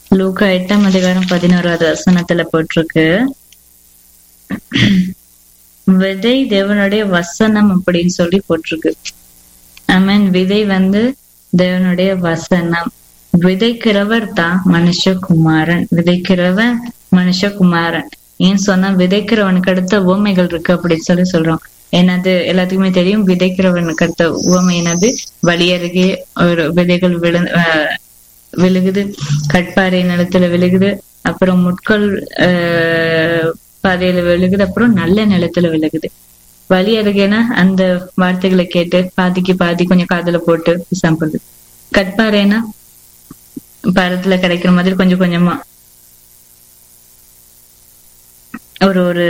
லூக்கா எட்டாம் அதிகாரம் பதினோராவது வசனத்துல போட்டிருக்கு விதை தேவனுடைய வசனம் அப்படின்னு சொல்லி போட்டிருக்கு ஐ மீன் விதை வந்து தேவனுடைய வசனம் விதைக்கிறவர் தான் மனுஷகுமாரன் விதைக்கிறவன் மனுஷகுமாரன் ஏன் சொன்னா விதைக்கிறவனுக்கு அடுத்த உவமைகள் இருக்கு அப்படின்னு சொல்லி சொல்றோம் என்னது எல்லாத்துக்குமே தெரியும் விதைக்கிறவனுக்கு அடுத்த உவமை என்னது வழியருகே ஒரு விதைகள் விழு ஆஹ் விழுகுது கட்பாறை நிலத்துல விழுகுது அப்புறம் முட்கள் ஆஹ் பாதையில விழுகுது அப்புறம் நல்ல நிலத்துல விழுகுது வழி அருகேனா அந்த வார்த்தைகளை கேட்டு பாதிக்கு பாதி கொஞ்சம் காதுல போட்டு சாப்பிடுது கட்பாறைனா பழத்துல கிடைக்கிற மாதிரி கொஞ்சம் கொஞ்சமா ஒரு ஒரு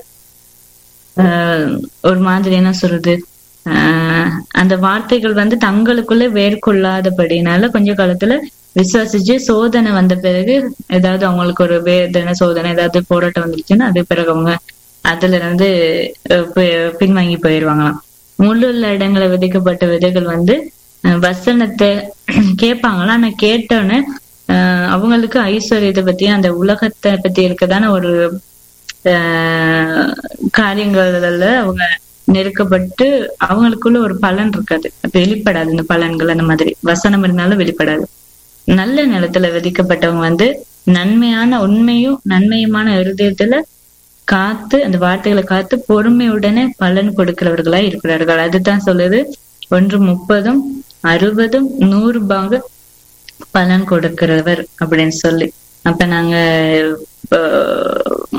ஆஹ் ஒரு மாதிரி என்ன சொல்றது ஆஹ் அந்த வார்த்தைகள் வந்து தங்களுக்குள்ள வேர்கொள்ளாதபடினால கொஞ்ச காலத்துல விசுவாசிச்சு சோதனை வந்த பிறகு ஏதாவது அவங்களுக்கு ஒரு வேதனை சோதனை ஏதாவது போராட்டம் வந்துருச்சுன்னா அது பிறகு அவங்க அதுல இருந்து அஹ் பி- பின்வாங்கி போயிடுவாங்களாம் முள்ளுள்ள இடங்களை விதைக்கப்பட்ட விதைகள் வந்து அஹ் வசனத்தை கேட்பாங்களாம் ஆனா கேட்டோன்னு ஆஹ் அவங்களுக்கு ஐஸ்வர்யத்தை பத்தி அந்த உலகத்தை பத்தி இருக்கதான ஒரு ஆஹ் காரியங்கள்ல அவங்க நெருக்கப்பட்டு அவங்களுக்குள்ள ஒரு பலன் இருக்காது அது வெளிப்படாது இந்த பலன்கள் அந்த மாதிரி வசனம் இருந்தாலும் வெளிப்படாது நல்ல நிலத்துல விதிக்கப்பட்டவங்க வந்து நன்மையான உண்மையும் நன்மையுமான இருதயத்துல காத்து அந்த வார்த்தைகளை காத்து பொறுமையுடனே பலன் கொடுக்கிறவர்களா இருக்கிறார்கள் அதுதான் சொல்லுது ஒன்று முப்பதும் அறுபதும் நூறு பாங்க பலன் கொடுக்கிறவர் அப்படின்னு சொல்லி அப்ப நாங்க ஆஹ்,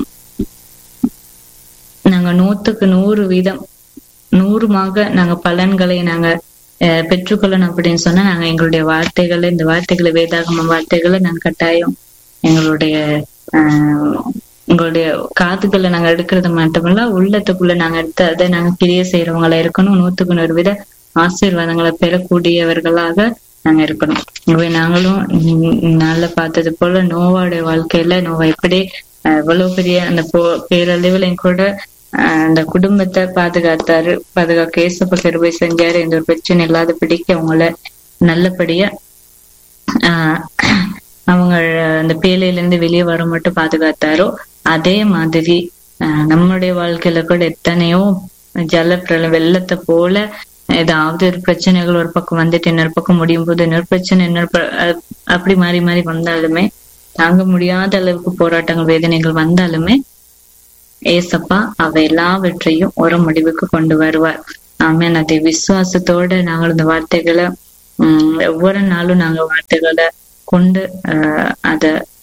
நாங்க நூத்துக்கு நூறு வீதம் நூறுமாக நாங்க பலன்களை நாங்க அஹ், பெற்றுக்கொள்ளணும் அப்படின்னு சொன்னா நாங்க எங்களுடைய வார்த்தைகளை இந்த வார்த்தைகளை வேதாகம வார்த்தைகளை நாங்க கட்டாயம் எங்களுடைய ஆஹ், உங்களுடைய காதுகளை நாங்க எடுக்கிறது மட்டுமல்ல உள்ளத்துக்குள்ள நாங்க எடுத்து அதை நாங்க கிரிய செய்யறவங்களா இருக்கணும் நூத்துக்கு நூறு வித ஆசீர்வாதங்களை பெறக்கூடியவர்களாக நாங்க இருக்கணும் எனவே நாங்களும் உம் நாள்ல பார்த்தது போல நோவாவுடைய வாழ்க்கையில நோவா எப்படி அஹ், இவ்வளவு பெரிய அந்த போ பேரளவுலையும் கூட ஆஹ் அந்த குடும்பத்தை பாதுகாத்தாரு பாதுகாக்க ஏசப்ப கருவை செஞ்சாரு எந்த ஒரு பிரச்சனை இல்லாத பிடிக்க அவங்கள நல்லபடியா ஆஹ் அவங்க அந்த பேலையில இருந்து வெளியே வர மட்டும் பாதுகாத்தாரோ அதே மாதிரி ஆஹ் நம்மளுடைய வாழ்க்கையில கூட எத்தனையோ ஜல பிரள வெள்ளத்தை போல ஏதாவது ஒரு பிரச்சனைகள் ஒரு பக்கம் வந்துட்டு இன்னொரு பக்கம் முடியும் போது இன்னொரு பிரச்சனை இன்னொரு ப- அஹ் அப்படி மாறி மாறி வந்தாலுமே தாங்க முடியாத அளவுக்கு போராட்டங்கள் வேதனைகள் வந்தாலுமே ஏசப்பா அவ எல்லாவற்றையும் ஒரு முடிவுக்கு கொண்டு வருவார் ஆமென் அதை விசுவாசத்தோட நாங்கள் இந்த வார்த்தைகளை உம் ஒவ்வொரு நாளும் நாங்க வார்த்தைகளை கொண்டு ஆஹ் அத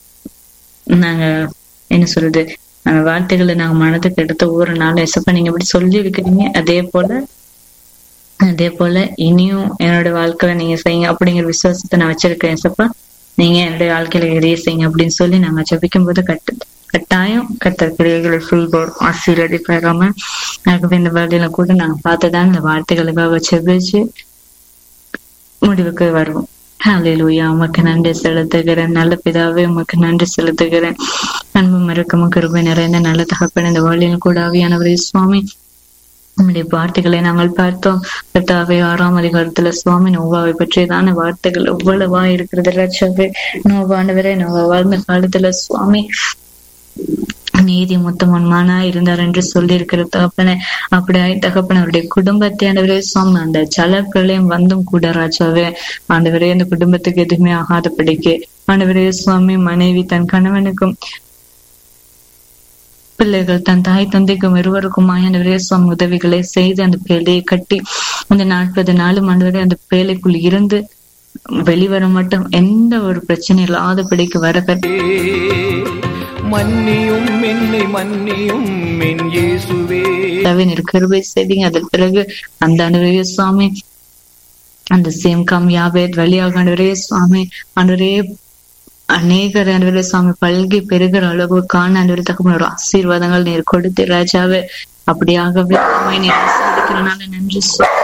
நாங்க என்ன சொல்றது அந்த வார்த்தைகளை நாங்க மனதுக்கு எடுத்து ஒவ்வொரு நாளும் ஏசப்பா நீங்க இப்படி சொல்லி இருக்கிறீங்க அதே போல அதே போல இனியும் என்னோட வாழ்க்கையில நீங்க செய்யுங்க அப்படிங்கிற விசுவாசத்தை நான் வச்சிருக்கேன் ஏசப்பா நீங்க என்னுடைய வாழ்க்கையில எரிய செய்யுங்க அப்படின்னு சொல்லி நாங்க ஜபிக்கும் போது கட்டு கட்டாயம் கத்தர் கிரியைகளை செய்வோர் ஆசீர்வதிப்பாராம ஆகவே இந்த வேலையில கூட நாங்க பார்த்துதான் இந்த வார்த்தைகளுக்காக செபிச்சு முடிவுக்கு வருவோம் ஹalleluya உமக்கு நன்றி செலுத்துகிறேன் நல்ல பிதாவே உமக்கு நன்றி செலுத்துகிறேன் அன்பு மறக்கமும் கிருபை நிறைந்த நல்ல தகப்பன் இந்த வேலையில் கூட ஆவியானவரே சுவாமி நம்முடைய வார்த்தைகளை நாங்கள் பார்த்தோம் கர்த்தாவே ஆறாம் அதிகாரத்துல சுவாமி நோவாவை பற்றியதான வார்த்தைகள் எவ்வளவா இருக்கிறது லட்சவே நோவாண்டவரே நோவா வாழ்ந்த காலத்துல சுவாமி நீதி முத்தமன்மானா இருந்தார் என்று சொல்லி இருக்கிற தகப்பனை அப்படியாய் தகப்பன் அவருடைய குடும்பத்தை ஆண்டவரே சுவாமி அந்த ஜல பிரளயம் வந்தும் கூட ராஜாவே ஆண்டவரே அந்த குடும்பத்துக்கு எதுவுமே ஆகாதபடிக்கு ஆண்டவரே சுவாமி மனைவி தன் கணவனுக்கும் பிள்ளைகள் தன் தாய் தந்தைக்கும் இருவருக்கும் ஆண்டவரே சுவாமி உதவிகளை செய்து அந்த பேழையை கட்டி அந்த நாற்பது நாளும் ஆண்டவரே அந்த பேழைக்குள் இருந்து வெளிவர மட்டும் எந்த ஒரு பிரச்சனை இல்லாதபடிக்கு வர மன்னியும் என்னை மன்னியும் என் இயேசுவே கர்த்தாவே கிருபை செய்தீங்க அதன் பிறகு அந்த ஆண்டவரே சுவாமி அந்த சேம் கம் யாபேத் வழியாக ஆண்டவரே சுவாமி ஆண்டவரே அநேகர் ஆண்டவரே சுவாமி பல்கி பெருகிற அளவு காண ஆண்டவரே தகவல் ஒரு ஆசீர்வாதங்கள் நீர் கொடுத்து ராஜாவே அப்படியாகவே உம்மை நீர் ஆசீர்வதிக்கிறனால நன்றி சுவாமி